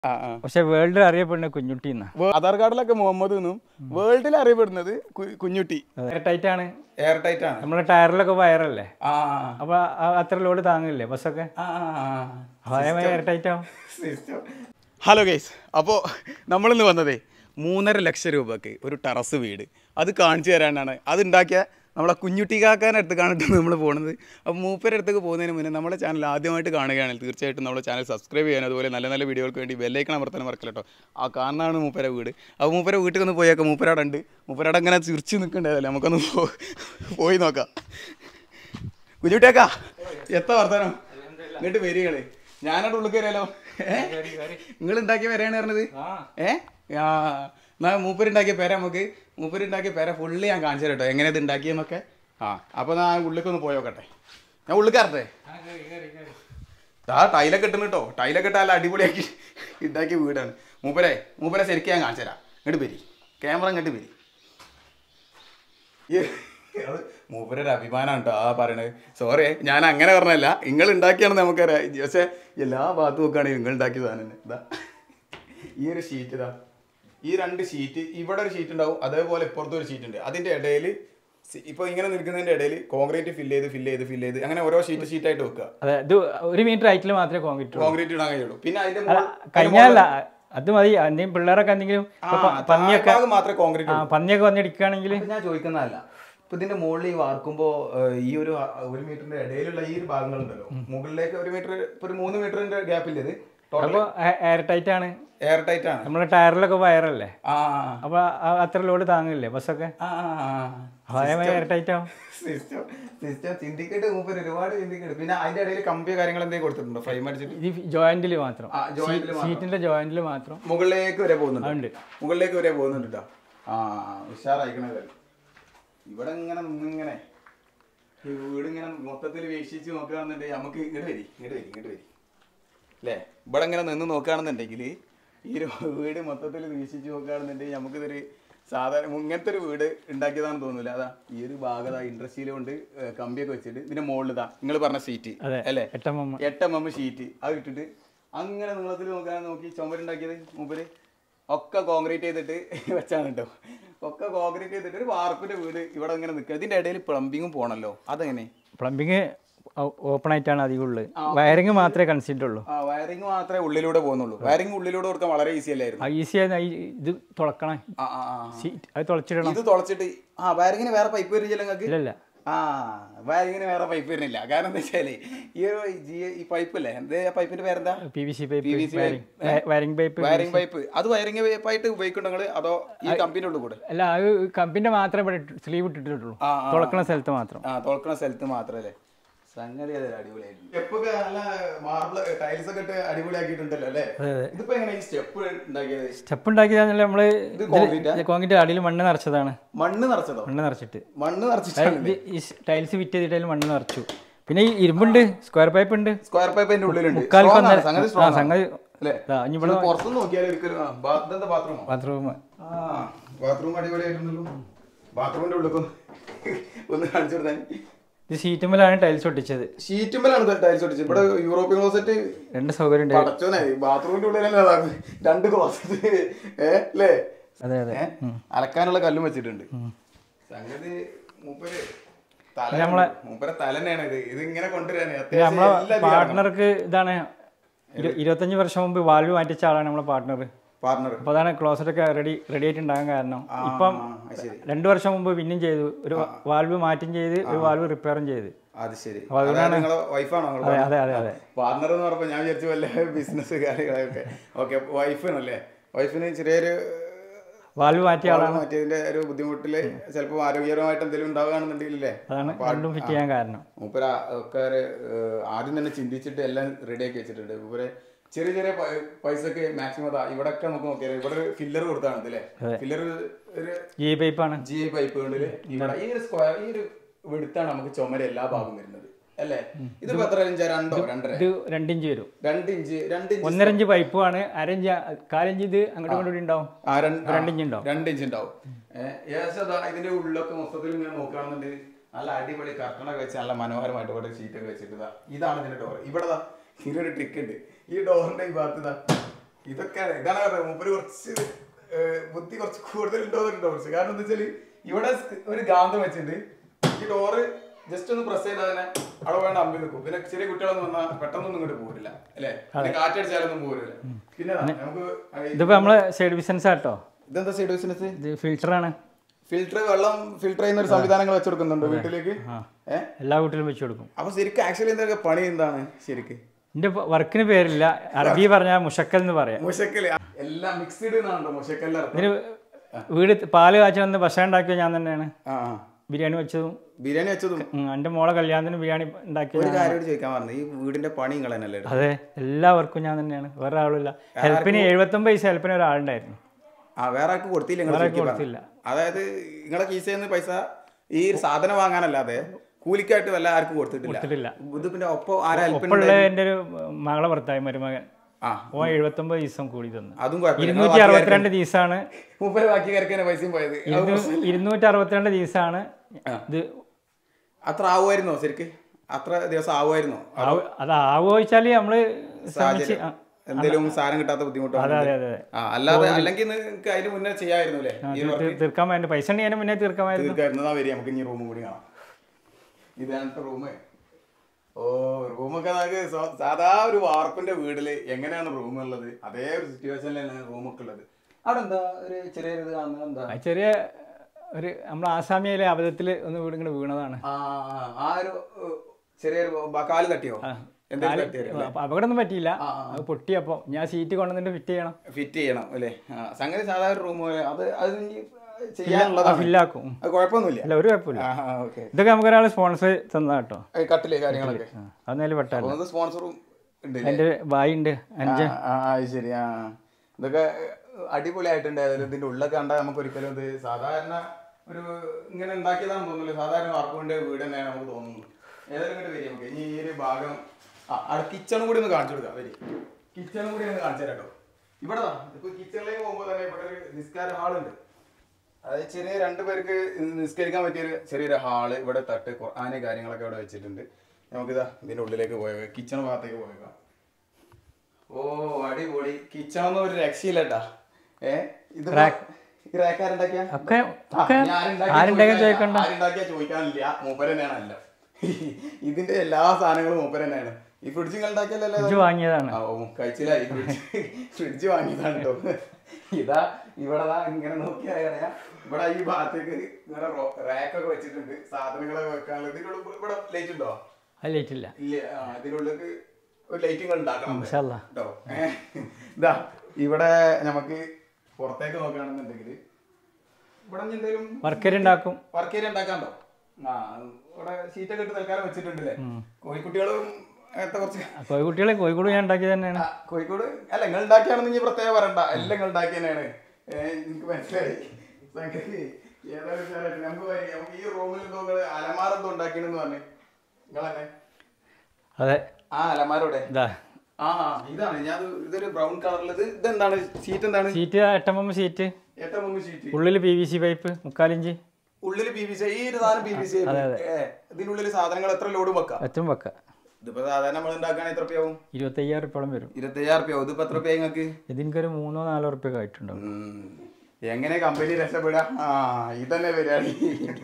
ആ ആ പക്ഷെ വേൾഡിൽ അറിയപ്പെടുന്ന കുഞ്ഞുട്ടി എന്നാ വേ- ആധാർ കാർഡിലൊക്കെ മുഹമ്മദ് എന്നും വേൾഡിൽ അറിയപ്പെടുന്നത് കു- കുഞ്ഞുട്ടി ടൈറ്റ് ആണ് എയർ ടൈറ്റ് ആണ് നമ്മളെ ടയറിലൊക്കെ വയറല്ലേ ആ അപ്പൊ ആ- അത്ര ലോഡ് താങ്ങില്ലേ ബസ്സൊക്കെ ആ, ആ, ആ. അപ്പൊ അതേമാതിരി എയർ ടൈറ്റ് ആവും ഹലോ ഗൈസ് അപ്പോൾ നമ്മളിന്ന് വന്നതേ മൂന്നര ലക്ഷം രൂപക്ക് ഒരു ടെറസ് വീട് അത് കാണിച്ചു തരാനാണ് അത് ഉണ്ടാക്കിയ നമ്മളെ കുഞ്ഞുട്ടി കാക്കാൻ്റെ അടുത്ത് കാണിട്ട് നമ്മൾ പോകുന്നത് അപ്പോൾ മൂപ്പരുടെ അടുത്തേക്ക് പോകുന്നതിന് മുന്നേ നമ്മുടെ ചാനൽ ആദ്യമായിട്ട് കാണുകയാണെങ്കിൽ തീർച്ചയായിട്ടും നമ്മുടെ ചാനൽ സബ്സ്ക്രൈബ് ചെയ്യാൻ അതുപോലെ നല്ല നല്ല വീഡിയോകൾക്ക് വേണ്ടി ബെല്ലൈക്കൺ അമർത്താൻ മറക്കില്ല കേട്ടോ ആ കാണുന്നതാണ് മൂപ്പര വീട് അപ്പോൾ മൂപ്പര വീട്ടിൽ ഒന്ന് പോയേക്കാം മൂപ്പരവിടെ ഉണ്ട് മൂപ്പരവിടെ അങ്ങനെ ചിരിച്ച് നിൽക്കണ്ടല്ലേ നമുക്കൊന്ന് പോ- പോയി നോക്കാം കുഞ്ഞുട്ടിയാക്കാ എത്ര വർത്തമാനം ഇങ്ങോട്ട് വരികള് ഞാനവിടെ ഉള്ളിൽ കയറിയാലോ നിങ്ങൾ ഉണ്ടാക്കിയ പേരാണ് പറഞ്ഞത് ഏ ആ എന്നാ മൂപ്പരുണ്ടാക്കിയ പേര നമുക്ക് മൂപ്പരുണ്ടാക്കിയ പേര ഫുള്ള് ഞാൻ കാണിച്ചു തരാം കേട്ടോ എങ്ങനെ ഇത് ഉണ്ടാക്കിയെന്നൊക്കെ ആ അപ്പോൾ ഞാൻ ഉള്ളിലേക്കൊന്ന് പോയോക്കട്ടെ ഞാൻ ഉള്ളിൽ കയറട്ടെ ആ ടൈലൊക്കെ ഇട്ടുന്നു കേട്ടോ ടൈലൊക്കെ ഇട്ടാൽ അടിപൊളിയാക്കി ഉണ്ടാക്കിയ വീടാണ് മൂപ്പരെ മൂപ്പരെ ശരിക്കും ഞാൻ കാണിച്ചു തരാം ഇങ്ങോട്ട് വരി ക്യാമറ ഇങ്ങോട്ട് വരി ഈ- അത് മൂപ്പരൊരു അഭിമാനമാണ് കേട്ടോ ആ പറയണത് സോറി ഞാൻ അങ്ങനെ പറഞ്ഞല്ല നിങ്ങൾ ഉണ്ടാക്കിയാണെന്ന് നമുക്കറിയാം പക്ഷേ എല്ലാ ഭാഗത്തും നോക്കുകയാണെങ്കിൽ നിങ്ങൾ ഉണ്ടാക്കിയ സാധനം തന്നെ ഇതാ ഈ ഒരു ഷീറ്റ് ഇതാ ഈ രണ്ട് ഷീറ്റ് ഇവിടെ ഒരു ഷീറ്റ് ഉണ്ടാവും അതേപോലെ ഇപ്പുറത്തും ഒരു ഷീറ്റ് ഉണ്ട് അതിൻ്റെ ഇടയിൽ ഇപ്പോൾ ഇങ്ങനെ നിൽക്കുന്നതിൻ്റെ ഇടയിൽ കോൺക്രീറ്റ് ഫില്ല് ചെയ്ത് ഫില്ല് ചെയ്ത് ഫില്ല് ചെയ്ത് അങ്ങനെ ഓരോ ഷീറ്റ് ഷീറ്റായിട്ട് വെക്കുക അതെ ഇത് ഒരു മീറ്റർ ഹൈറ്റിൽ മാത്രമേ കോൺക്രീറ്റ് ഉള്ളൂ കോൺക്രീറ്റ് ഇടാൻ കഴിയുള്ളൂ പിന്നെ അതിൻ്റെ അല്ല കഴിഞ്ഞല്ല അത് മതി എന്തെങ്കിലും പിള്ളേരൊക്കെ എന്തെങ്കിലും ഇപ്പൊ പ- പന്നിയൊക്കെ മാത്രമേ കോൺക്രീറ്റ് ആ പന്നിയൊക്കെ വന്നിടിക്കുകയാണെങ്കിൽ അപ്പൊ ഞാൻ ചോദിക്കുന്നതല്ല ഇപ്പൊ ഇതിന്റെ മുകളിൽ ഈ വാർക്കുമ്പോ ഏഹ്, ഈ ഒരു ആ, ഒരു മീറ്ററിന്റെ ഇടയിലുള്ള ഈ ഒരു ഭാഗങ്ങളുണ്ടല്ലോ മുകളിലേക്ക് ഒരു മീറ്റർ ഇപ്പൊ ഒരു മൂന്ന് മീറ്ററിന്റെ ഗ്യാപ്പില്ല ഇത് ടോട്ടൽ അപ്പോൾ എയർ ടൈറ്റ് ആണ് എയർ ടൈറ്റ് ആണ് നമ്മളെ ടയറിലൊക്കെ വയറല്ലേ ആ അപ്പൊ ആ- അത്ര ലോഡ് താങ്ങില്ലേ ബസ്സൊക്കെ ആ, ആ, ആ. അപ്പൊ അതേമാതിരി എയർ ടൈറ്റ് ആവും സിസ്റ്റം സിസ്റ്റം ചിന്തിക്കട്ട് മൂപ്പര് ഒരുപാട് ചിന്തിക്കട്ട് പിന്നെ അതിന്റെ ഇടയിൽ കമ്പിയോ കാര്യങ്ങൾ എന്തെങ്കിലും കൊടുത്തിട്ടുണ്ടോ ഫ്രെയിം അടിച്ചിട്ട് ഇത് ജോയിന്റിൽ മാത്രം ആ ജോയിന്റിൽ സീറ്റിന്റെ ജോയിന്റിൽ മാത്രം മുകളിലേക്ക് വരെ പോകുന്നുണ്ട് അതുണ്ട് മുകളിലേക്ക് വരെ പോകുന്നുണ്ട് ട്ടോ. ആ ഉഷാറായിക്കണത് ഇവിടെ ഇങ്ങനെ നിന്നിങ്ങനെ ഈ വീട് ഇങ്ങനെ മൊത്തത്തിൽ വീക്ഷിച്ച് നോക്കുകയാണെന്നുണ്ടെങ്കിൽ നമുക്ക് ഇങ്ങോട്ട് വരി ഇങ്ങോട്ട് വരി ഇങ്ങോട്ട് വരി അല്ലേ ഇവിടെ ഇങ്ങനെ നിന്ന് നോക്കുകയാണെന്നുണ്ടെങ്കിൽ ഈ ഒരു വീട് മൊത്തത്തിൽ വീക്ഷിച്ച് നോക്കുകയാണെന്നുണ്ടെങ്കിൽ നമുക്കിതൊരു സാധാരണ ഇങ്ങനത്തെ ഒരു വീട് ഉണ്ടാക്കിയതാണെന്ന് തോന്നുന്നില്ല അതാ ഈ ഒരു ഭാഗത ഇൻഡസ്ട്രിയിൽ കൊണ്ട് ഏഹ്, കമ്പിയൊക്കെ വെച്ചിട്ട് ഇതിന്റെ മുകളിൽ ഇതാ നിങ്ങൾ പറഞ്ഞ സീറ്റ് അതെ അല്ലേ എട്ടമ്മ എട്ട് എം എം ഷീറ്റ് അത് ഇട്ടിട്ട് അങ്ങനെ നീളത്തിൽ നോക്കാൻ നോക്കി ചുമരുണ്ടാക്കിയത് മൂപ്പര് ഒക്കെ കോൺക്രീറ്റ് ചെയ്തിട്ട് വെച്ചാണ് കേട്ടോ ഒക്കെ കോൺക്രീറ്റ് ചെയ്തിട്ട് ഒരു വാർപ്പിന്റെ വീട് ഇവിടെ ഇങ്ങനെ നിൽക്കുക ഇതിന്റെ ഇടയിൽ പ്ലംബിങ്ങും പോണല്ലോ അതെങ്ങനെ പ്ലംബിങ് ഓപ്പൺ ആയിട്ടാണ് അധികം ഉള്ളത് വയറിങ് മാത്രമേ കൺസിഡർ ഉള്ളൂ ആ വയറിങ് മാത്രമേ ഉള്ളിലൂടെ പോകുന്നുള്ളൂ വയറിങ് ഉള്ളിലൂടെ കൊടുക്കാൻ വളരെ ഈസി അല്ലായിരുന്നു ഈസി ആയി ഇത് തുളക്കണം ആ ആ ആ സീറ്റ് അത് തുളച്ചിടണം ഇത് തുളച്ചിട്ട് ആ വയറിങ്ങിന് വേറെ പൈപ്പ് വരുന്നില്ല നിങ്ങൾക്ക് ഇല്ലല്ല ആ വയറിങ്ങിന് വേറെ പൈപ്പ് വരുന്നില്ല കാരണം എന്താ വെച്ചാല് ഈ ഒരു ജി ഈ പൈപ്പ് അല്ലേ എന്ത് ആ പൈപ്പിന്റെ പേരെന്താ P V C pipe PVC wiring wiring pipe wiring pipe അത് വയറിംഗ് പൈപ്പായിട്ട് ഉപയോഗിക്കുന്നുണ്ടോ നിങ്ങള് അതോ ഈ കമ്പിന്റെ ഉള്ളിൽ കൂടെ അല്ല അത് കമ്പിന്റെ മാത്രമേ ഇവിടെ സ്ലീവ് ഇട്ടിട്ടുള്ളൂ ആ, ആ, തുളക്കണ സ്ഥലത്ത് മാത്രം ആ തുറക്കണ സ്ഥലത്ത് മാത്രല്ലേ സംഗതി അതെ അടിപൊളിയായിരുന്നു സ്റ്റെപ്പൊക്കെ നല്ല മാർബിൾ ടൈൽസ് ഒക്കെ ഇട്ട് അടിപൊളിയാക്കിയിട്ടുണ്ടല്ലോ അല്ലേ ഇതിപ്പോ എങ്ങനെ ഈ സ്റ്റെപ്പ് ഉണ്ടാക്കിയത് സ്റ്റെപ്പ് ഉണ്ടാക്കിയതാണല്ലേ നമ്മള് ഇത് കോൺക്രീറ്റാ കോൺക്രീറ്റ് അടിയിൽ മണ്ണ് നിറച്ചതാണ് മണ്ണ് നിറച്ചതോ മണ്ണ് നിറച്ചിട്ട് മണ്ണ് നിറച്ചിട്ടാണ് ഇത് ഈ ടൈൽസ് ഫിറ്റ് ചെയ്തിട്ട് അതിൽ മണ്ണ് നിറച്ചു പിന്നെ ഈ ഇരുമ്പുണ്ട് സ്ക്വയർ പൈപ്പ് ഉണ്ട് സ്ക്വയർ പൈപ്പ് അതിന്റെ ഉള്ളിലുണ്ട് മുക്കാൽ Strong ആണ്, കൊന്നര- സംഗതി ആ strong ആണ്. സംഗതി അല്ലേ ദാ, ഇനി ഇവിടെ ഇത് പുറത്തുനിന്ന് നോക്കിയാൽ ഒരിക്കലും ആ, ബാ- ഇതെന്താ ബാത്റൂമോ ബാത്റൂം ആ ബാത്റൂം അടിപൊളിയായിട്ടുണ്ടല്ലോ ബാത്റൂമിന്റെ ഉള്ളിൽ ഒന്ന് കാണിച്ചു കൊടുത്താൽ ഇത് സീറ്റുമ്മലാണ് ടൈൽസ് ഒട്ടിച്ചത് ഷീറ്റുമ്പലാണ് ടൈൽസ് ഒട്ടിച്ചത് ഇവിടെ യൂറോപ്യൻ ക്ലോസറ്റ് രണ്ട് സൗകര്യം ഉണ്ട് പടച്ചോനെ ബാത്റൂമിന്റെ ഉള്ളിലല്ലേ അതാണ് രണ്ട് ക്ലോസറ്റ് ഏ അല്ലേ അതെ അതെ ഏ? അലക്കാനുള്ള കല്ലും വെച്ചിട്ടുണ്ട് സംഗതി മൂപ്പര് തല നമ്മളെ- മൂപ്പരെ തല തന്നെയാണ് ഇത് ഇത് ഇങ്ങനെ കൊണ്ടുവരാന് ഇത് അത്യാവശ്യം നമ്മളെ എല്ലാ ഇതിലും പാർട്ട്ണർക്ക് ഇതാണ് ഇരു- ഇരുപത്തഞ്ച് വർഷം മുമ്പ് വാൽവ് മാറ്റിച്ച ആളാണ് നമ്മളെ പാർട്ട്ണർ പാർട്ണർ അപ്പോൾ അതാണ് ക്ലോസറ്റ് ഒക്കെ റെഡി റെഡി ആയിട്ട് ഉണ്ടാകാൻ കാരണം ഇപ്പം ശരി രണ്ട് വർഷം മുമ്പ് പിന്നെയും ചെയ്തു ഒരു വാൽവ് മാറ്റും ചെയ്ത് ഒരു വാൽവ് റിപ്പയറും ചെയ്ത് അത് ശരി അപ്പൊ അതുകൊണ്ടാണ് അതായത് നിങ്ങളെ വൈഫാണോ അതെ അതെ അതെ അതെ പാർട്ണർ എന്ന് പറഞ്ഞപ്പോൾ ഞാൻ വിചാരിച്ചു വല്ല ബിസിനസ് കാര്യങ്ങളൊക്കെ ഓക്കെ വൈഫിനല്ലേ വൈഫിന് ചെറിയൊരു വാൽവ് മാറ്റിയ ആളാണ് മറ്റേതിന്റെ ഒരു ബുദ്ധിമുട്ടില് ചിലപ്പോൾ ആരോഗ്യപരമായിട്ട് എന്തെങ്കിലും ഉണ്ടാവുകയാണെന്നുണ്ടെങ്കിൽ ഇല്ലേ അതാണ് രണ്ടും ഫിറ്റ് ചെയ്യാൻ കാരണം മൂപ്പര ഒക്കെ ഒരു, ഏഹ്, ആദ്യം തന്നെ ചിന്തിച്ചിട്ട് എല്ലാം റെഡിയാക്കി വെച്ചിട്ടുണ്ട് മൂപ്പര് ചെറിയ ചെറിയ പൈ- പൈസക്ക് മാക്സിമം അതാ ഇവിടൊക്കെ നമുക്ക് നോക്കിയാൽ ഇവിടെ ഒരു ഫില്ലർ കൊടുത്താണ് ഇതില്ലേ ഫില്ലർ ഒരു ജി പൈപ്പാണ് ജി ഐ പൈപ്പുകളില് ഇവിടെ ഈ ഒരു സ്ക്വയർ ഈ ഒരു വെടുത്താണ് നമുക്ക് ചുമര എല്ലാ ഭാഗവും വരുന്നത് അല്ലേ ഇതിപ്പോ എത്ര ഇഞ്ചാ രണ്ടോ രണ്ടര ഇത് രണ്ടിഞ്ച് വരും രണ്ട് ഇഞ്ച് രണ്ട് ഇഞ്ച് ഒന്നര ഇഞ്ച് പൈപ്പുമാണ് അരഞ്ച് കാലഞ്ച് ഇത് അങ്ങോട്ടും ഇങ്ങോട്ടും ഉണ്ടാവും ആ, രണ്ട് ആ, രണ്ട് ഇഞ്ച് ഉണ്ടാവും രണ്ട് ഇഞ്ച് ഉണ്ടാവും ഏഹ്, ഏകദേശം അതാ ഇതിന്റെ ഉള്ളൊക്കെ മൊത്തത്തിൽ ഇങ്ങനെ നോക്കുകയാണെന്നുണ്ടെങ്കിൽ നല്ല അടിപൊളി കർട്ടണൊക്കെ വെച്ച് നല്ല മനോഹരമായിട്ട് ഇവിടെ ഷീറ്റൊക്കെ വെച്ചിട്ട് ഇതാ ഇതാണ് ഇതിന്റെ ഡോർ ഇവിടെ ദാ ഇതിനൊരു ട്രിക്ക് ഉണ്ട് ഈ ഡോറിന്റെ ഈ ഭാഗത്ത് ഇതാ ഇതൊക്കെ ഇതാണ് പറയുന്നത് മൂപ്പര് കുറച്ച് ഏഹ്, ബുദ്ധി കുറച്ച് കൂടുതൽ ഉണ്ടോന്നുണ്ടോ കുറച്ച് കാരണം എന്താ വെച്ചാല് ഇവിടെ സ് ഒരു ഗാന്ധം വെച്ചിട്ടുണ്ട് ഈ ഡോറ് ജസ്റ്റ് ഒന്ന് പ്രസ് ചെയ്താൽ തന്നെ അവിടെ വേണ്ട അമ്പി നിൽക്കും പിന്നെ ചെറിയ കുട്ടികളൊന്നും വന്നാൽ പെട്ടെന്നൊന്നും ഇങ്ങോട്ട് പോരില്ല അല്ലേ പിന്നെ കാറ്റടിച്ചാലൊന്നും പോരില്ല പിന്നെ ദാ നമുക്ക് ഈ- ഇതിപ്പോൾ നമ്മളെ സൈഡ് ബിസിനസ് ആട്ടോ ഇതെന്താ സൈഡ് ബിസിനസ് ഇത് ഫിൽറ്ററാണ് ഫിൽറ്റർ വെള്ളം ഫിൽറ്റർ ചെയ്യുന്ന ഒരു സംവിധാനങ്ങൾ വെച്ചെടുക്കുന്നുണ്ട് വീട്ടിലേക്ക് ഏഹ് എല്ലാ വീട്ടിലും വെച്ച് കൊടുക്കും അപ്പൊ ശരിക്കും ആക്ച്വലി എന്തൊക്കെ പണി എന്താണ് ശരിക്ക് എൻ്റെ വർക്കിന് പേരില്ല അറബി പറഞ്ഞാൽ മുഷക്കൽ എന്ന് പറയാം മുഷക്കല് എല്ലാം മിക്സ്ഡ് എന്നാണല്ലോ മുഷക്കല്ല ഇതിന് വീട് പാല് കാച്ചി വന്ന് ഭക്ഷണം ഉണ്ടാക്കിയത് ഞാൻ തന്നെയാണ് ആ ആ. ബിരിയാണി വെച്ചതും ബിരിയാണി വെച്ചതും ഉം, എൻ്റെ മോളെ കല്യാണത്തിന് ബിരിയാണി ഉണ്ടാക്കിയത് ഒരു കാര്യം കൂടി ചോദിക്കാൻ പറഞ്ഞു ഈ വീടിന്റെ പണി നിങ്ങളെന്നല്ലേ അതെ എല്ലാ വർക്കും ഞാൻ തന്നെയാണ് വേറെ ആളില്ല ഹെൽപ്പിന് എഴുപത്തൊമ്പത് പൈസ ഹെൽപ്പിന് ഒരാളുണ്ടായിരുന്നു ആ വേറെ ആൾക്ക് കൊടുത്തില്ല നിങ്ങൾ ശരിക്കും കൊടുത്തില്ല. പറഞ്ഞാ. അതായത് നിങ്ങളെ കീസയിൽ നിന്ന് പൈസ ഈ സാധനം വാങ്ങാനല്ലാതെ കൂലിക്കായിട്ട് വല്ല ആർക്കും കൊടുത്തിട്ടില്ല കൊടുത്തിട്ടില്ല. ഇത് പിന്നെ ഒപ്പം ആരാ ഹെൽപ്പിന് ഒപ്പമുള്ള എൻ്റെ ഒരു മകളെ ഭർത്താവ് മരുമകൻ ആ ഓ എഴുപത്തൊമ്പത് ദിവസം കൂടി തന്നു അതും കുഴപ്പമില്ല ഇരുന്നൂറ്റി അറുപത്തിരണ്ട് ദിവസമാണ് മൂപ്പര് ബാക്കി കരക്കാനെ പൈസയും പോയത് ഇരുന്നൂ- ഇരുന്നൂറ്റി അറുപത്തിരണ്ട് ദിവസമാണ് ഇത് അത്ര ആവുമായിരുന്നോ ശരിക്ക് അത്ര ദിവസം ആവുമായിരുന്നോ ആവ- അത് ആവോ വെച്ചാൽ നമ്മള് ശ്രമിച്ച് ആ, എന്തെങ്കിലും സാധനം കിട്ടാത്ത ബുദ്ധിമുട്ടോ അതെ അതെ അതെ ആ അല്ലാതെ അല്ലെങ്കിൽ നിങ്ങൾക്ക് അതിന് മുന്നേ ചെയ്യായിരുന്നു അല്ലേ ഈ ഒരു തീ- തീർക്കാമായിരുന്നു പൈസ ഉണ്ടെങ്കിൽ അതിന് മുന്നേ തീർക്കാമായിരുന്നു തീർക്കായിരുന്നതാ വരിക നമുക്ക് ഇനി റൂമും കൂടി കാണാം ഇതാണ് റൂം ഓ റൂമൊക്കെ നമുക്ക് സ്വ- സാധാ ഒരു വാർപ്പിന്റെ വീട്ടില് എങ്ങനെയാണ് റൂം ഉള്ളത് അതേ ഒരു സിറ്റുവേഷനിലാണ് റൂമൊക്കെ ഉള്ളത് അവിടെ എന്താ ഒരു ചെറിയൊരു ഇത് കാണുന്നത് എന്താ ആ ചെറിയ ഒരു നമ്മൾ ആസാമിയിലെ അബദ്ധത്തിൽ ഒന്ന് വീട് ഇങ്ങോട്ട് വീണതാണ് ആ ആ, ആ ഒരു ഏഹ്, ചെറിയൊരു ബ- കാല് തട്ടിയോ എന്തെങ്കിലും തട്ടിയോ അപ്പൊ അപകടമൊന്നും പറ്റിയില്ല അത് പൊട്ടിയപ്പോൾ ഞാൻ സീറ്റ് കൊണ്ടുവന്നിട്ട് ഫിറ്റ് ചെയ്യണം ഫിറ്റ് ചെയ്യണം അല്ലേ ആ സംഗതി സാധാരണ റൂം പോലെ അത് അത് ഇനി ചെയ്യാനുള്ളതാണ് ഫില്ലാക്കും അത് കുഴപ്പമൊന്നുമില്ല അല്ല ഒരു കുഴപ്പമില്ല ആ ഓക്കെ ഇതൊക്കെ നമുക്ക് ഒരാൾ സ്പോൺസർ തന്നതാ കേട്ടോ കട്ടില് കാര്യങ്ങളൊക്കെ അതൊന്നും പെട്ടാൽ അപ്പൊ സ്പോൺസറും ഉണ്ട് എൻ്റെ വായി ഉണ്ട് അഞ്ച് ആ ആ, അത് ശരി ആ ഇതൊക്കെ അടിപൊളിയായിട്ടുണ്ട് അതായത് ഇതിന്റെ ഉള്ളൊക്കെ കണ്ടാൽ നമുക്ക് ഒരിക്കലും ഇത് സാധാരണ ഒരു ഇങ്ങനെ ഉണ്ടാക്കിയതാണെന്ന് തോന്നുന്നില്ല സാധാരണ വാർപ്പുവിന്റെ വീട് തന്നെയാണ് നമുക്ക് തോന്നുന്നത് ഏതായാലും ഇങ്ങോട്ട് വരും നമുക്ക് ഇനി ഈ ഒരു ഭാഗം ആ അവിടെ കിച്ചണും കൂടി ഒന്ന് കാണിച്ചു കൊടുക്കാം വരി കിച്ചണും കൂടി ഒന്ന് കാണിച്ചു തരാം കേട്ടോ ഇവിടെ ഇപ്പൊ കിച്ചണിലേക്ക് പോകുമ്പോൾ തന്നെ ഇവിടെ ഒരു നിസ്കാര ഹാളുണ്ട് അതായത് ചെറിയ രണ്ടു പേർക്ക് നിസ്കരിക്കാൻ പറ്റിയൊരു ചെറിയൊരു ഹാള് ഇവിടെ തട്ട് ഖുർആന് കാര്യങ്ങളൊക്കെ ഇവിടെ വെച്ചിട്ടുണ്ട് നമുക്കിതാ ഇതിന്റെ ഉള്ളിലേക്ക് പോയേക്കാം കിച്ചൺ ഭാഗത്തേക്ക് പോയേക്കാം ഓ അടിപൊളി കിച്ചൺ ഒന്നും ഒരു രക്ഷയില്ലട്ടാ ഏ ഇത് ഈ റാക്ക് ആരുണ്ടാക്കിയ ഒക്കെ ഒക്കെ ആരുണ്ടാക്കാൻ ചോദിക്കണ്ട ആരുണ്ടാക്കിയാ ചോദിക്കാനില്ല മൂപ്പര് തന്നെയാണ് അല്ല ഇതിന്റെ എല്ലാ സാധനങ്ങളും മൂപ്പര് തന്നെയാണ് ഈ ഫ്രിഡ്ജ് നിങ്ങൾ ഉണ്ടാക്കിയല്ലേ ഇത് വാങ്ങിയതാണ് ആ, ഓ കഴിച്ചില്ലായി ഫ്രിഡ്ജ് ഫ്രിഡ്ജ് വാങ്ങിയതാണ് കേട്ടോ ഇതാ ഇവിടെ ദാ ഇങ്ങനെ നോക്കിയാ അറിയാം ഇവിടെ ഈ ഭാഗത്തേക്ക് ഇങ്ങനെ റാക്കൊക്കെ വെച്ചിട്ടുണ്ട് സാധനങ്ങളൊക്കെ വെക്കാനുള്ള ഇതിനുള്ള ഇവിടെ ലൈറ്റ് ഉണ്ടോ അത് ലേറ്റില്ല ഇല്ല ആ, ഇതിനുള്ളിലേക്ക് ഒരു ലൈറ്റിങ്ങൾ ഉണ്ടാക്കണം ഇൻഷാല്ലാ. കേട്ടോ ഏ? ഇതാ ഇവിടെ നമുക്ക് പുറത്തേക്ക് നോക്കുകയാണെന്നുണ്ടെങ്കിൽ ഇവിടെ ഇനി എന്തെങ്കിലും വർക്കരി ഉണ്ടാക്കും വർക്ക് ഏരിയ ഉണ്ടാക്കാണ്ടോ ആ ഇവിടെ ഷീറ്റൊക്കെ ഇട്ട് തൽക്കാലം വെച്ചിട്ടുണ്ടല്ലേ കോഴിക്കുട്ടികളും അങ്ങനത്തെ കുറച്ച് കോഴിക്കുട്ടികളെ കോഴിക്കോട് ഞാൻ ഉണ്ടാക്കിയത് തന്നെയാണ് ആ, കോഴിക്കോട് അല്ല നിങ്ങൾ ഉണ്ടാക്കിയാണെന്ന് ഇനി പ്രത്യേകം പറയണ്ട എല്ലാം നിങ്ങൾ ഉണ്ടാക്കി തന്നെയാണ് ഏ, എനിക്ക് മനസ്സിലായി സംഗതി ഏതായാലും ഉഷാറായിട്ട്. നമുക്ക് വരി- നമുക്ക് ഈ റൂമിൽ എന്തോ നിങ്ങള് അലമാര എന്തോ ഉണ്ടാക്കിയെന്ന് പറഞ്ഞു നിങ്ങളെന്നെ അതെ ആ അലമാരോടെ ഇതാ ആ ആ, ഇതാണ് ഞാൻ ഇത് ഇതൊരു ബ്രൗൺ കളറിൽ ഇത് ഇതെന്താണ് സീറ്റ് എന്താണ് സീറ്റ് എട്ടമ്പത് സീറ്റ് ഏറ്റ മൂന്ന് ഷീറ്റ് ഉള്ളിൽ പി വി സി പൈപ്പ് മുക്കാലിഞ്ച് ഉള്ളിൽ പി വി സി ഈ ഒരു സാധനം പി വി സി ഇതിനുള്ളിൽ സാധനങ്ങൾ എത്ര ലോഡ് വെക്കാം എത്തും വെക്ക ഇതിപ്പോ സാധാരണ നമ്മൾ ഉണ്ടാക്കുകയാണെങ്കിൽ എത്ര രൂപയാവും ഇരുപത്തയ്യായിരം ഉറുപ്പോളം വരും ഇരുപത്തയ്യായിരം രൂപയാവും ഇതിപ്പോ എത്ര രൂപ നിങ്ങൾക്ക് ഇതിനൊരു മൂന്നോ നാലോ ഉറുപ്പ്യൊക്കെ ആയിട്ടുണ്ടാവും ഉം. എങ്ങനെ കമ്പനി രക്ഷപ്പെടാ ആ ഇതന്നെ പരിപാടി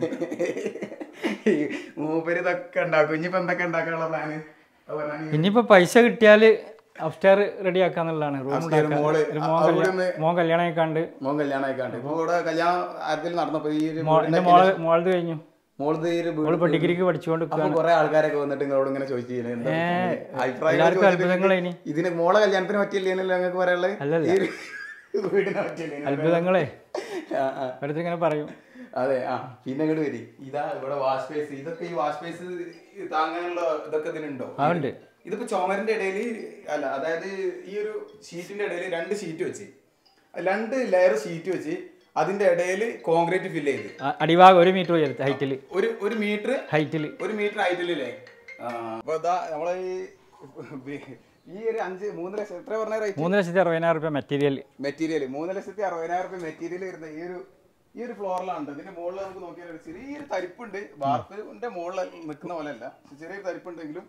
മൂപ്പര് ഇതൊക്കെ ഉണ്ടാക്കും ഇനിയിപ്പോ എന്തൊക്കെ ഉണ്ടാക്കാനുള്ള പ്ലാന് ഇനിയിപ്പോ പൈസ കിട്ടിയാല് അപ്സ്റ്റാർ റെഡി ആക്കാന്നുള്ളതാണ് റൂം Upstairs മോള് ഒരു മോൻ അവിടെ കല്യാണം ഒന്ന് മോൻ കല്യാണം ആയിക്കാണ്ട് മോൻ കല്യാണം ആയിക്കാണ്ട് ഇപ്പൊ ഇവിടെ കല്യാണം ആരത്തിൽ നടന്നപ്പോ ഈ ഒരു മോ- എന്റെ മോള് മോളത് കഴിഞ്ഞു മോളത് ഈ ഒരു മോളിപ്പോ ഡിഗ്രിക്ക് പഠിച്ചുകൊണ്ട് അപ്പൊ കുറെ ആൾക്കാരൊക്കെ വന്നിട്ട് നിങ്ങളോട് ഇങ്ങനെ ചോദിച്ചു എല്ലാവർക്കും അത്ഭുതങ്ങളെ ഇനി ഇതിന് മോളെ കല്യാണത്തിന് പറ്റിയില്ലേന്നല്ലോ ഞങ്ങൾക്ക് പറയാനുള്ളത് അല്ലല്ല. ഈ ഒരു വീടിനെ പറ്റിയില്ലേ അത്ഭുതങ്ങളെ ആ, ആ. വെറുതെ ഇങ്ങനെ പറയും അതെ ആ പിന്നെ ഇങ്ങോട്ട് വരി ഇതാ ഇവിടെ വാഷ് സ്പേസ് ഇതൊക്കെ ഈ വാഷ് സ്പേസ് താങ്ങാനുള്ള ഇതൊക്കെ ഇതിനുണ്ടോ ആ, ഉണ്ട്. ഇതിപ്പോ ചുമരിന്റെ ഇടയിൽ അല്ല അതായത് ഈ ഒരു ഷീറ്റിന്റെ ഇടയിൽ രണ്ട് ഷീറ്റ് വെച്ച് രണ്ട് ലെയർ ഷീറ്റ് വെച്ച് അതിന്റെ ഇടയിൽ കോൺക്രീറ്റ് ഫില്ല് ചെയ്ത് ആ, അടിഭാഗം ഒരു മീറ്റർ ഉയരത്ത് ഹൈറ്റിൽ ഒരു ഒരു മീറ്റർ ഹൈറ്റിൽ ഒരു മീറ്റർ ഹൈറ്റിലല്ലേ അപ്പൊ ഇതാ നമ്മളെ ഈ ഈ ഒരു അഞ്ച് മൂന്ന് ലക്ഷം എത്ര പറഞ്ഞ റേറ്റ് മൂന്ന് ലക്ഷത്തി അറുപതിനായിരം റുപ്യ മെറ്റീരിയൽ മെറ്റീരിയൽ മൂന്ന് ലക്ഷത്തി അറുപതിനായിരം റുപ്യ മെറ്റീരിയൽ വരുന്ന ഈ ഒരു ഈ ഒരു ഫ്ലോറിലാണ് ഇതിന്റെ മുകളിൽ നമുക്ക് നോക്കിയാൽ ഒരു ചെറിയൊരു തരിപ്പുണ്ട് വാർപ്പിന്റെ മുകളിൽ നിൽക്കുന്ന പോലെ അല്ല ചെറിയൊരു തരിപ്പുണ്ടെങ്കിലും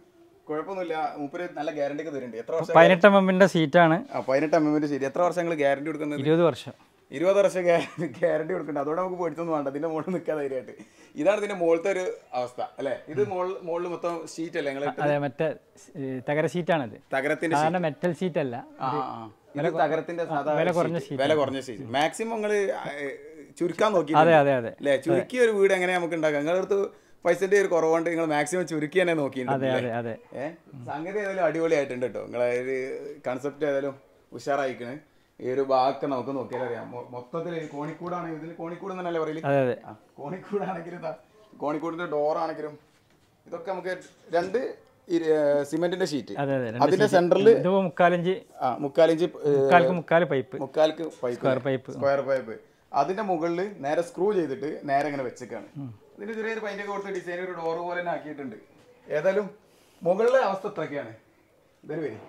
കുഴപ്പമൊന്നുമില്ല മൂപ്പര് നല്ല ഗ്യാരണ്ടി ഒക്കെ തരുന്നുണ്ട് എത്ര വർഷം പതിനെട്ട് എം എമ്മിൻ്റെ സീറ്റാണ് ആ പതിനെട്ട് എം എമ്മിന്റെ ശരി എത്ര വർഷം നിങ്ങൾ ഗ്യാരണ്ടി കൊടുക്കുന്നത് ഇരുപത് വർഷം ഇരുപത് വർഷം ഗ്യാരണ്ടി കൊടുക്കുന്നുണ്ട് അതോടെ നമുക്ക് പേടിച്ചൊന്നും വേണ്ട ഇതിന്റെ മുകളിൽ നിൽക്കാൻ ധൈര്യമായിട്ട് ഇതാണ് ഇതിന്റെ മുകളിലത്തെ ഒരു അവസ്ഥ അല്ലേ ഇത് മുകളിൽ മുകളിൽ മൊത്തം ഷീറ്റ് അല്ലേ നിങ്ങൾ അതെ മറ്റേ ഏ, തകര സീറ്റാണിത് തകരത്തിന്റെ സാധാരണ മെറ്റൽ സീറ്റ് അല്ല ആ, ആ, ആ. ഇത് തകരത്തിന്റെ സാധാ വില കുറഞ്ഞ sheet. വില കുറഞ്ഞ ഷീറ്റ് മാക്സിമം നിങ്ങൾ ചുരുക്കാൻ നോക്കി അതെ അതെ അതെ അല്ലേ ചുരുക്കിയ ഒരു വീട് എങ്ങനെ നമുക്ക് ഉണ്ടാക്കാം നിങ്ങളുടെ അടുത്ത് പൈസന്റെ ഒരു കുറവുണ്ട് നിങ്ങൾ മാക്സിമം ചുരുക്കി തന്നെ നോക്കിയിട്ടുണ്ട് അതെ അതെ അതെ ഏഹ് സംഗതി ഏതായാലും അടിപൊളിയായിട്ടുണ്ട് കേട്ടോ നിങ്ങളെ ഒരു കൺസെപ്റ്റ് ഏതായാലും ഉഷാറായിക്കണ് ഈ ഒരു ഭാഗമൊക്കെ നമുക്ക് നോക്കിയാൽ അറിയാം മൊത്തത്തിൽ കോണിക്കൂടാണ് ഇതിന് കോണിക്കൂട് എന്നല്ലേ പറയല് അതെ അതെ ആ, കോണിക്കൂടാണെങ്കിലും ഇതാ കോണിക്കൂടിന്റെ ഡോറാണെങ്കിലും ഇതൊക്കെ നമുക്ക് രണ്ട് ഇര- ഏർ സിമെന്റിന്റെ ഷീറ്റ് അതെ അതെ രണ്ട് അതിന്റെ seat. സെന്ററിൽ ഇത് മുക്കാലിഞ്ച് ആ മുക്കാലിഞ്ച് ഏർ, മുക്കാൽക്ക് മുക്കാൽ പൈപ്പ് മുക്കാൽക്ക് pipe square pipe square pipe അതിന്റെ മുകളിൽ നേരെ സ്ക്രൂ ചെയ്തിട്ട് നേരെ ഇങ്ങനെ വെച്ചേക്കാണ് ഇതിന് ചെറിയൊരു പൈൻ്റെ കൊടുത്ത് ഡിസൈൻ ഒരു ഡോർ പോലെ തന്നെ ആക്കിയിട്ടുണ്ട് ഏതായാലും മുകളിലെ അവസ്ഥ ഇത്രയൊക്കെയാണ് ഇതൊരു വരി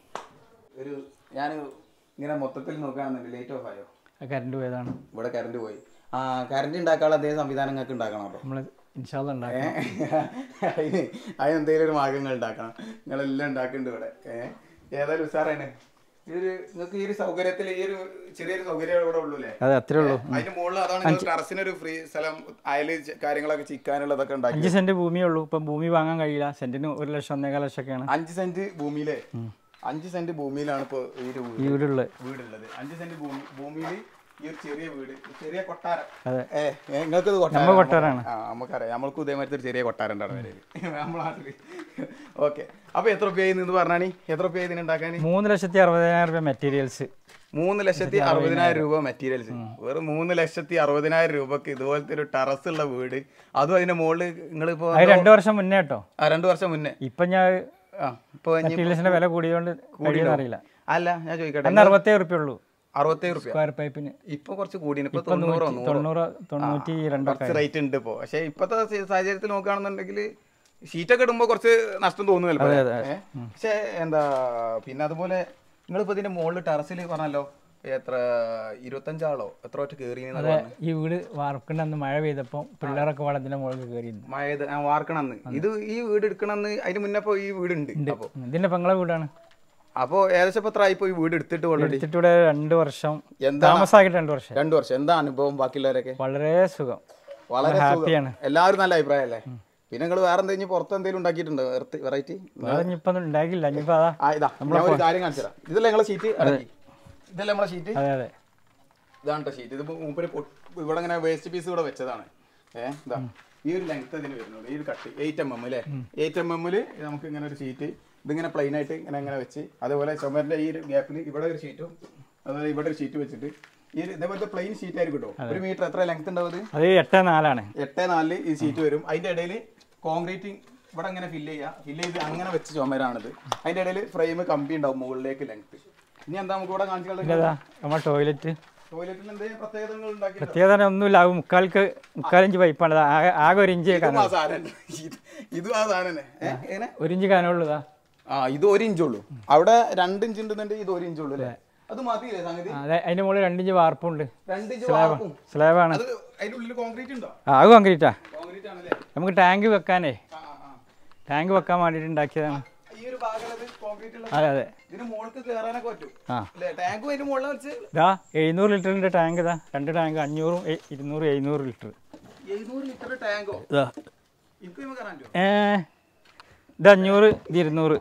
ഒരു ഞാൻ ഇങ്ങനെ മൊത്തത്തിൽ നോക്കുകയാണെന്നുണ്ട് ലേറ്റ് ഓഫ് ആയോ കറണ്ട് പോയതാണ് ഇവിടെ കറണ്ട് പോയി ആ കറണ്ട് ഉണ്ടാക്കാനുള്ള അതേ സംവിധാനങ്ങൾക്ക് ഉണ്ടാക്കണം കേട്ടോ നമ്മൾ ഇൻഷാല്ല ഉണ്ടാക്കും അതിന് അതിന് എന്തെങ്കിലും ഒരു മാർഗങ്ങൾ ഉണ്ടാക്കണം നിങ്ങളെല്ലാം ഉണ്ടാക്കുന്നുണ്ട് ഇവിടെ ഏഹ് ഏതായാലും ഉഷാറാണ് ഇതൊരു നിങ്ങൾക്ക് ഈ ഒരു സൗകര്യത്തിൽ ഈ ഒരു ചെറിയൊരു സൗകര്യം ഇവിടെ ഉള്ളൂ അല്ലേ അതെ അത്രേ ഉള്ളൂ അതിന്റെ മുകളിൽ അതാണ് ടെറസിനൊരു ഫ്രീ സ്ഥലം അയല് ചെ- കാര്യങ്ങളൊക്കെ ചിക്കാനുള്ളതൊക്കെ ഉണ്ടാക്കി അഞ്ച് സെന്റ് ഭൂമിയേ ഉള്ളൂ ഇപ്പം ഭൂമി വാങ്ങാൻ കഴിയില്ല സെന്റിന് ഒരു ലക്ഷം ഒന്നേകാൽ ലക്ഷമൊക്കെയാണ് അഞ്ച് സെന്റ് ഭൂമിയിലെ അഞ്ച് സെന്റ് ഭൂമിയിലാണ് ഇപ്പൊ ഈ ഒരു വീട് ഈ വീടുള്ളത് വീടുള്ളത് അഞ്ച് സെന്റ് ഭൂമി ഭൂമിയിൽ ഈ ഒരു ചെറിയ വീട് ചെറിയ കൊട്ടാരം അതെ. ഏ നിങ്ങൾക്ക് നമ്മ കൊട്ടാരാണ്. ആ നമുക്കറിയാം നമ്മൾക്കും ഇതേമാതിരി ഒരു ചെറിയ കൊട്ടാരം ഉണ്ടാണ് വരല് നമ്മളെ നാട്ടില് ഓക്കെ അപ്പൊ എത്ര രൂപയായി നിന്ന് പറഞ്ഞാണി എത്ര രൂപയായി ഇതിന് ഉണ്ടാക്കാൻ മൂന്ന് ലക്ഷത്തി അറുപതിനായിരം രൂപ മെറ്റീരിയൽസ് മൂന്ന് ലക്ഷത്തി അറുപതിനായിരം രൂപ മെറ്റീരിയൽസ് വെറും മൂന്ന് ലക്ഷത്തി അറുപതിനായിരം രൂപക്ക് ഇതുപോലത്തെ ഒരു ടെറസ് ഉള്ള വീട് അതും അതിന്റെ മുകളിൽ നിങ്ങളിപ്പോ അത് രണ്ട് വർഷം മുന്നേ കേട്ടോ ആ രണ്ടു വർഷം മുന്നേ ഇപ്പം ഞാൻ ആ ഇപ്പൊ ഇനി- മെറ്റീരിയൽസിന്റെ വില കൂടിയതുകൊണ്ട് കഴിയുമെന്ന് അറിയില്ല അല്ല ഞാൻ ചോദിക്കട്ടെ അന്ന് അറുപത്തേഴ് റുപ്യ ഉള്ളൂ അറുപത്തേഴ് റുപ്യ സ്ക്വയർ പൈപ്പിന് ഇപ്പൊ കുറച്ച് കൂടിയാണ് ഇപ്പൊ തൊണ്ണൂറോ നൂറോ തൊണ്ണൂറ് തൊണ്ണൂറ്റി രണ്ടൊക്കെ കുറച്ച് റേറ്റ് ഉണ്ട് ഇപ്പോ പക്ഷെ ഇപ്പത്തെ സ- സാഹചര്യത്തിൽ നോക്കുകയാണെന്നുണ്ടെങ്കിൽ ഷീറ്റൊക്കെ ഇടുമ്പോ കുറച്ച് നഷ്ടം തോന്നും ചിലപ്പോ ഏ? പക്ഷെ എന്താ പിന്നെ അതുപോലെ നിങ്ങളിപ്പോ ഇതിന്റെ മുകളിൽ ടെറസിൽ പറഞ്ഞല്ലോ എത്ര ഇരുപത്തഞ്ചാളോ എത്ര ഒറ്റ കയറി ഈ വീട് വാർക്കേണ്ട അന്ന് മഴ പെയ്തപ്പോൾ പിള്ളേരൊക്കെ വളത്തിന്റെ മുകളിൽ കയറിയിരുന്നു മഴ വാർക്കണമെന്ന് ഇത് ഈ വീട് എടുക്കണമെന്ന് അതിന് മുന്നേ ഇപ്പൊ ഈ വീട് ഉണ്ട് അപ്പൊ ഇതിന്റെ പെങ്ങളെ വീടാണ് അപ്പൊ ഏകദേശം ഇപ്പൊ എത്ര ആയിപ്പോ ഈ വീട് എടുത്തിട്ട് ഓൾറെഡി എടുത്തിട്ട് ഇവിടെ രണ്ട് വർഷം എന്താ താമസമാക്കിയിട്ട് രണ്ട് വർഷം രണ്ടു വർഷം എന്താ അനുഭവം ബാക്കിയുള്ളവരൊക്കെ വളരെ സുഖം വളരെ ഹാപ്പിയാണ് എല്ലാവരും നല്ല അഭിപ്രായമല്ലേ പിന്നെ നിങ്ങൾ വേറെ എന്തെങ്കിലും പുറത്ത് എന്തെങ്കിലും ഉണ്ടാക്കിയിട്ടുണ്ടോ വെറൈറ്റി വേറെ ഇനിയിപ്പം ഉണ്ടാക്കില്ല ഇനിയിപ്പോ അതാ ആ ഇതാ ഞാൻ ഒരു കാര്യം കാണിച്ചു തരാം ഇതല്ലേ നിങ്ങളെ ഷീറ്റ് ഇതല്ലേ നമ്മളെ ഷീറ്റ് അതെ അതെ ഇതാണ് കേട്ടോ ഷീറ്റ് ഇതിപ്പോ മൂപ്പര് പൊട്ട്- ഇവിടെ ഇങ്ങനെ വേസ്റ്റ് പീസ് ഇവിടെ വെച്ചതാണ് ഏഹ് ഇതാ ഈ ഒരു ലെങ്ത് ഇതിന് വരുന്നുള്ളൂ ഈ ഒരു കട്ട് എയ്റ്റ് എം എം അല്ലേ എയ്റ്റ് എം എമ്മില് നമുക്ക് ഇങ്ങനെ ഒരു ഷീറ്റ് ഇതിങ്ങനെ പ്ലെയിൻ ആയിട്ട് ഇങ്ങനെ ഇങ്ങനെ വെച്ച് അതേപോലെ ചുമരിന്റെ ഈ ഒരു ഗ്യാപ്പിൽ ഇവിടെ ഒരു ഷീറ്റും അതുപോലെ ഇവിടെ ഒരു ഷീറ്റ് വെച്ചിട്ട് ഈ ഒരു ഇതേപോലത്തെ പ്ലെയിൻ ഷീറ്റ് ആയിരിക്കും കേട്ടോ ഒരു മീറ്റർ എത്ര ലെങ്ത് ഉണ്ടാവും ഇത് അത് എട്ട് നാലാണ് എട്ട് നാലില് ഈ സീറ്റ് വരും അതിന്റെ ഇടയിൽ കോൺക്രീറ്റ് ഇവിടെ അങ്ങനെ ഫില്ല് ചെയ്യുക ഫില്ല് ചെയ്ത് അങ്ങനെ വെച്ച് ചുമരാണിത് അതിന്റെ ഇടയിൽ ഫ്രെയിം കമ്പി ഉണ്ടാവും മുകളിലേക്ക് ലെങ്ത് ഇനി എന്താ നമുക്ക് ഇവിടെ കാണിച്ചു പിന്നെ അതാ നമ്മുടെ ടോയ്ലറ്റ് ടോയ്ലറ്റിൽ എന്തെങ്കിലും പ്രത്യേകതകൾ ഉണ്ടാക്കി പ്രത്യേകത ഒന്നുമില്ല അത് മുക്കാൽക്ക് മുക്കാലിഞ്ച് പൈപ്പാണ് ഇത് ആകെ ആകെ ഒരു ഇഞ്ച് ഇതും ആ സാധനം ഇത് ഇതും ആ സാധനം തന്നെ ഏ, എങ്ങനെ ഒരു ഇഞ്ച് കാനുള്ളൂ ഇതാ ആ ഇത് ഒരു ഇഞ്ച് ഉള്ളൂ അവിടെ രണ്ട് ഇഞ്ച് ഉണ്ടെന്നുണ്ടെങ്കിൽ ഇത് ഒരു ഇഞ്ച് ഉള്ളൂ അല്ലേ അത് മതിയില്ലേ സംഗതി ആ, അതെ അതിന്റെ മുകളിൽ രണ്ട് ഇഞ്ച് വാർപ്പുണ്ട് രണ്ട് ഇഞ്ച് വാർപ്പും സ്ലാബാണ് അത് അതിന്റെ ഉള്ളിൽ കോൺക്രീറ്റ് ഉണ്ടോ ആ അത് കോൺക്രീറ്റാ കോൺക്രീറ്റ് ആണല്ലേ നമുക്ക് ടാങ്ക് വെക്കാനേ ആ ആ, ആ ടാങ്ക് വെക്കാൻ വേണ്ടിയിട്ട് ഉണ്ടാക്കിയതാണ് ഈ ഒരു ഭാഗം കോൺക്രീറ്റ് ഉള്ള അതെ അതെ ഇതിന് മുകൾക്ക് കയറാനൊക്കെ പറ്റും ആ അല്ലേ ടാങ്കും അതിന്റെ മുകളിൽ വെച്ച് ഇതാ എഴുന്നൂറ് ലിറ്ററിന്റെ ടാങ്ക് ഇതാ രണ്ട് ടാങ്ക് അഞ്ഞൂറും എ- ഇരുന്നൂറ് എഴുന്നൂറ് ലിറ്റർ എഴുന്നൂറ് ലിറ്റർ ടാങ്കോ ഇതാ എനിക്ക് നമുക്ക് കയറാൻ പറ്റുമോ ഏ ഇത് അഞ്ഞൂറ് ഇത് ഇരുന്നൂറ്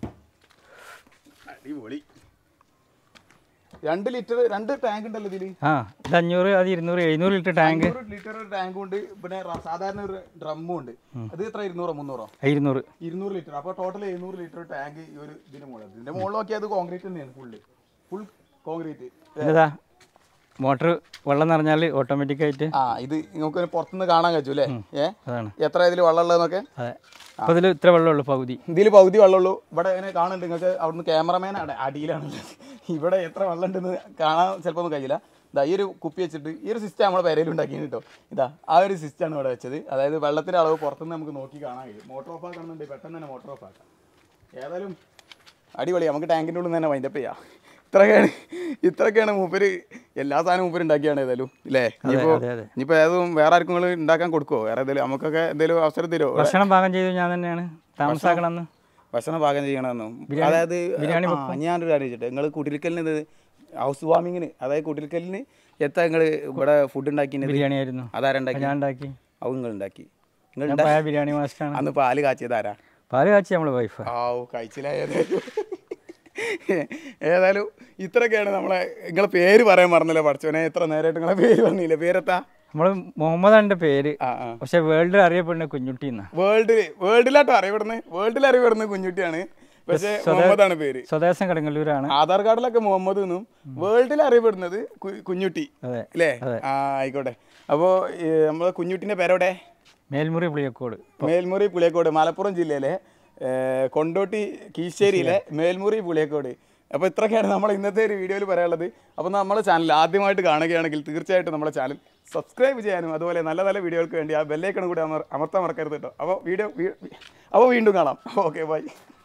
അടിപൊളി രണ്ട് ലിറ്റർ രണ്ട് ടാങ്ക് ഉണ്ടല്ലോ ഇതില് ആ ഇത് അഞ്ഞൂറ് അത് ഇരുന്നൂറ് എഴുന്നൂറ് ലിറ്റർ ടാങ്ക് അഞ്ഞൂറ് ലിറ്റർ ടാങ്കും ഉണ്ട് പിന്നെ റ- സാധാരണ ഒരു ഡ്രമ്മും ഉണ്ട് അത് എത്ര ഇരുന്നൂറോ മുന്നൂറോ ഇരുന്നൂറ് ഇരുന്നൂറ് ലിറ്റർ അപ്പോൾ ടോട്ടൽ എഴുന്നൂറ് ലിറ്റർ ടാങ്ക് ഈ ഒരു ഇതിന് മുകളിൽ ഇതിന്റെ മുകളിൽ നോക്കിയാൽ അത് കോൺക്രീറ്റ് തന്നെയാണ് ഫുള്ള് ഫുൾ കോൺക്രീറ്റ് ഇതാ മോട്ടർ വെള്ളം നിറഞ്ഞാൽ ഓട്ടോമാറ്റിക്കായിട്ട് ആ ഇത് നിങ്ങൾക്ക് പുറത്തുനിന്ന് കാണാൻ കഴിച്ചു അല്ലേ ഏ അതാണ് എത്ര ഇതിൽ വെള്ളം ഉള്ളതെന്നൊക്കെ അതെ അപ്പോൾ ഇതിൽ ഇത്ര വെള്ളമുള്ളൂ പകുതി ഇതിൽ പകുതി വെള്ളമുള്ളൂ ഇവിടെ ഇങ്ങനെ കാണുന്നുണ്ട് നിങ്ങൾക്ക് അവിടുന്ന് ക്യാമറമാൻ അവിടെ അടിയിലാണല്ലോ ഇവിടെ എത്ര വെള്ളം ഉണ്ടെന്ന് കാണാൻ ചിലപ്പോൾ ഒന്നും കഴിയില്ല ഇതാ ഈ ഒരു കുപ്പി വെച്ചിട്ട് ഈ ഒരു സിസ്റ്റം നമ്മുടെ പെരയിൽ ഉണ്ടാക്കി കേട്ടോ ഇതാ ആ ഒരു സിസ്റ്റമാണ് ഇവിടെ വെച്ചത് അതായത് വെള്ളത്തിൻ്റെ അളവ് പുറത്തുനിന്ന് നമുക്ക് നോക്കി കാണാൻ കഴിയും മോട്ടോർ ഓഫ് ആക്കണമെന്നുണ്ടെങ്കിൽ പെട്ടെന്ന് തന്നെ മോട്ടോർ ഓഫ് ആക്കാം ഏതായാലും അടിപൊളി നമുക്ക് ടാങ്കിൻ്റെ ഉള്ളിൽ നിന്ന് തന്നെ വൈൻഡപ്പ് ചെയ്യാം ഇത്രയൊക്കെയാണ് ഇത്രയൊക്കെയാണ് മൂപ്പര് എല്ലാ സാധനവും മൂപ്പര് ഉണ്ടാക്കിയാണ് ഏതായാലും ഇല്ലേ ഇനിയിപ്പോൾ അതെ അതെ ഇനിയിപ്പോൾ ഏതും വേറെ ആർക്കും നിങ്ങൾ ഉണ്ടാക്കാൻ കൊടുക്കുമോ വേറെ എന്തെങ്കിലും നമുക്കൊക്കെ എന്തെങ്കിലും അവസരം തരുമോ ഭക്ഷണം പാകം ചെയ്ത് ഞാൻ തന്നെയാണ് താമസാക്കണമെന്ന് ഭക്ഷണം പാകം ചെയ്യണമെന്നും അതായത് ആ, ഞാനൊരു കാര്യം ചോദിച്ചിട്ട് നിങ്ങൾ കുടിരിക്കലിന് ഇത് ഹൗസ് വാമിങ്ങിന് അതായത് കുടിരിക്കലിന് എത്താ നിങ്ങൾ ഇവിടെ ഫുഡ് ഉണ്ടാക്കിയത് ബിരിയാണി ആയിരുന്നു അതാരുണ്ടാക്കി ഞാൻ ഉണ്ടാക്കി അത് നിങ്ങൾ ഉണ്ടാക്കി നിങ്ങൾ ഞാൻ പായ ബിരിയാണി മാസ്റ്ററാണ് അന്ന് പാല് കാച്ചിയത് ആരാ പാല് കാച്ചി നമ്മളെ വൈഫ് ആവു കഴിച്ചില്ലായതായാലും ഏതായാലും ഇത്രയൊക്കെയാണ് നമ്മളെ നിങ്ങളെ പേര് പറയാൻ പറഞ്ഞല്ലോ പഠിച്ചോനെ എത്ര നേരമായിട്ട് നിങ്ങളെ പേര് പറഞ്ഞില്ല പേരെത്താ നമ്മൾ മുഹമ്മദാണ് എൻ്റെ പേര് ആ ആ പക്ഷെ വേൾഡിൽ അറിയപ്പെടുന്ന കുഞ്ഞുട്ടി എന്നാ വേൾഡിൽ വേൾഡിലാട്ടോ അറിയപ്പെടുന്നത് വേൾഡിൽ അറിയപ്പെടുന്നത് കുഞ്ഞുട്ടിയാണ് പക്ഷേ മുഹമ്മദാണ് പേര് സ്വദേശം കടങ്ങല്ലൂരാണ് ആധാർ കാർഡിലൊക്കെ മുഹമ്മദ് എന്നും വേൾഡിൽ അറിയപ്പെടുന്നത് കു- കുഞ്ഞുട്ടി അതെ അല്ലേ ആ ആയിക്കോട്ടെ അപ്പോൾ നമ്മളെ കുഞ്ഞുട്ടിൻ്റെ പേരെവിടെ മേൽമുറി പുളിയക്കോട് മേൽമുറി പുളിയക്കോട് മലപ്പുറം ജില്ലയിലെ ഏ, കൊണ്ടോട്ടി കീശ്ശേരിയിലെ മേൽമുറി പുളിയക്കോട് അപ്പോൾ ഇത്രയൊക്കെയാണ് നമ്മൾ ഇന്നത്തെ ഒരു വീഡിയോയിൽ പറയാനുള്ളത് അപ്പോൾ നമ്മുടെ ചാനൽ ആദ്യമായിട്ട് കാണുകയാണെങ്കിൽ തീർച്ചയായിട്ടും നമ്മുടെ ചാനൽ സബ്സ്ക്രൈബ് ചെയ്യാനും അതുപോലെ നല്ല നല്ല വീഡിയോകൾക്ക് വേണ്ടി ആ ബെല്ലൈക്കൺ കൂടി അമർ അമർത്താൻ മറക്കരുത് കേട്ടോ അപ്പോൾ വീഡിയോ അപ്പോൾ വീണ്ടും കാണാം ഓക്കെ ബൈ